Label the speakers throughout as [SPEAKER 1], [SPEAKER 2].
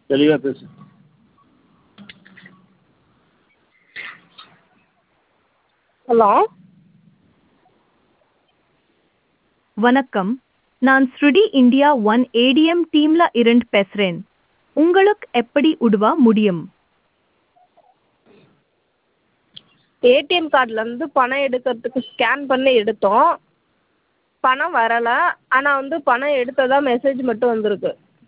[SPEAKER 1] தெளிவாக பேசு
[SPEAKER 2] ஹலோ
[SPEAKER 3] வணக்கம் நான் ஸ்ருடி இந்தியா ஒன் ஏடிஎம் டீம்ல இருந்து பேசுறேன் உங்களுக்கு எப்படி உதவ முடியும்
[SPEAKER 2] ஏடிஎம் கார்டுலேருந்து பணம் எடுக்கிறதுக்கு ஸ்கேன் பண்ணி எடுத்தோம் பணம் வரலை ஆனால் வந்து பணம் எடுத்ததா மெசேஜ் மட்டும் வந்திருக்கு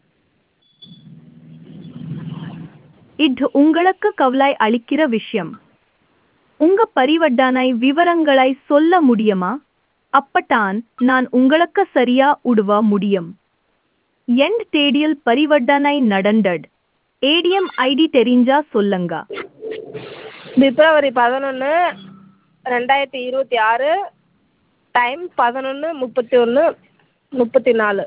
[SPEAKER 3] இது உங்களுக்கு கவலை அளிக்கிற விஷயம் உங்க பரிவர்த்தனை விவரங்களை சொல்ல முடியுமா அப்பதான் நான் உங்களுக்கு சரியா உதவ முடியும் எந்த தேதியில் பரிவர்த்தனை நடந்தது ஏடிஎம் ஐடி தெரிஞ்சா சொல்லுங்க
[SPEAKER 2] பிப்ரவரி பதினொன்று ரெண்டாயிரத்தி இருபத்தி ஆறு டைம் பதினொன்று முப்பத்தி ஒன்று முப்பத்தி நாலு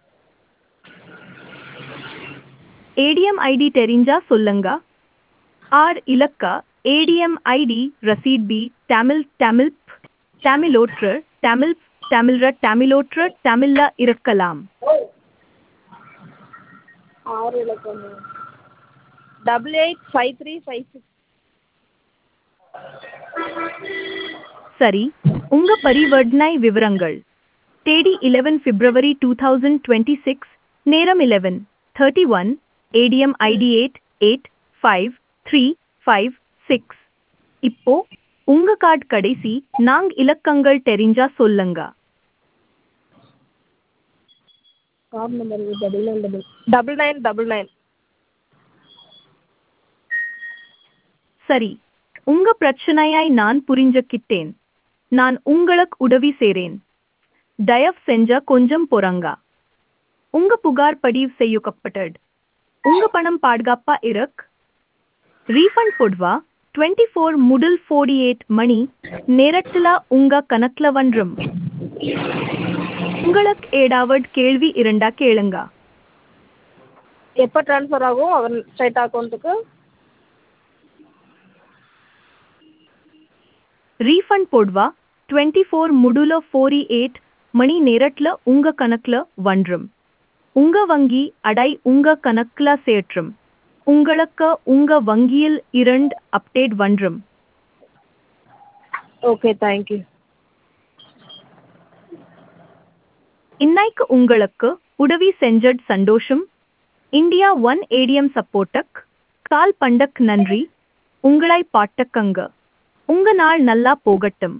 [SPEAKER 3] ஏடிஎம் ஐடி தெரிஞ்சா சொல்லுங்க ஆர் இலக்க ஏடிஎம் ஐடி ரசீட் பி தமிழ் தமிழ் தமிழோற்று தமிழ் தமிழ்ர தமிழோற்று தமிழ்ல இருக்கலாம்
[SPEAKER 2] ஆறு இலக்கம் double eight five three five six
[SPEAKER 3] சரி உங்க பரிவர்த்தனை விவரங்கள் தேதி 11 பிப்ரவரி டூ தௌசண்ட் டுவெண்ட்டி சிக்ஸ் நேரம் 11 thirty one ATM ID eight eight five three five six இப்போ உங்க கார்டு கடைசி நான்கு இலக்கங்கள் தெரிஞ்சா சொல்லுங்க
[SPEAKER 2] card number double nine double double nine double nine
[SPEAKER 3] சரி உங்க பிரச்சனையாய் நான் புரிஞ்சுக்கிட்டேன் நான் உங்களுக்கு உதவி செய்றேன் தயவு செஞ்ச கொஞ்சம் பொறங்க உங்க புகார் பதிவு செய்யப்பட்டது உங்க பணம் பாதுகாப்பா இருக் ரீஃபண்ட் போடுவா டுவெண்ட்டி ஃபோர் முதல் ஃபோர்டி எயிட் மணி நேரத்தில் உங்க கணக்குல வந்துரும் உங்களுக்கு ஏதாவது கேள்வி இருந்தா கேளுங்க
[SPEAKER 2] எப்போ ட்ரான்ஸ்ஃபர் ஆகும் அவர் ஸ்ட்ரைட் அக்கௌண்ட்டுக்கு
[SPEAKER 3] ரீஃபண்ட் போடுவா டுவெண்ட்டி ஃபோர் முடுல ஃபோரி எயிட் மணி நேரத்தில் உங்க கணக்குல வந்துரும் உங்க வங்கி அடை உங்க கணக்குல சேற்றும் உங்களுக்கு உங்க வங்கியில் இரண்டு அப்டேட் வந்துரும்
[SPEAKER 2] ஓகே தேங்க்யூ
[SPEAKER 3] இன்னைக்கு உங்களுக்கு உதவி செஞ்சது சந்தோஷம் இந்தியா ஒன் ஏடிஎம் சப்போர்ட்டக் கால் பண்டக் நன்றி உங்களை பாட்டக்கங்க உங்க நாள் நல்லா போகட்டும்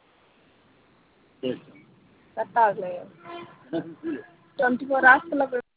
[SPEAKER 1] சரி
[SPEAKER 2] கட் ஆகலையா டுவெண்ட்டி ஃபோர் ஹவர்ஸ்க்குள்ள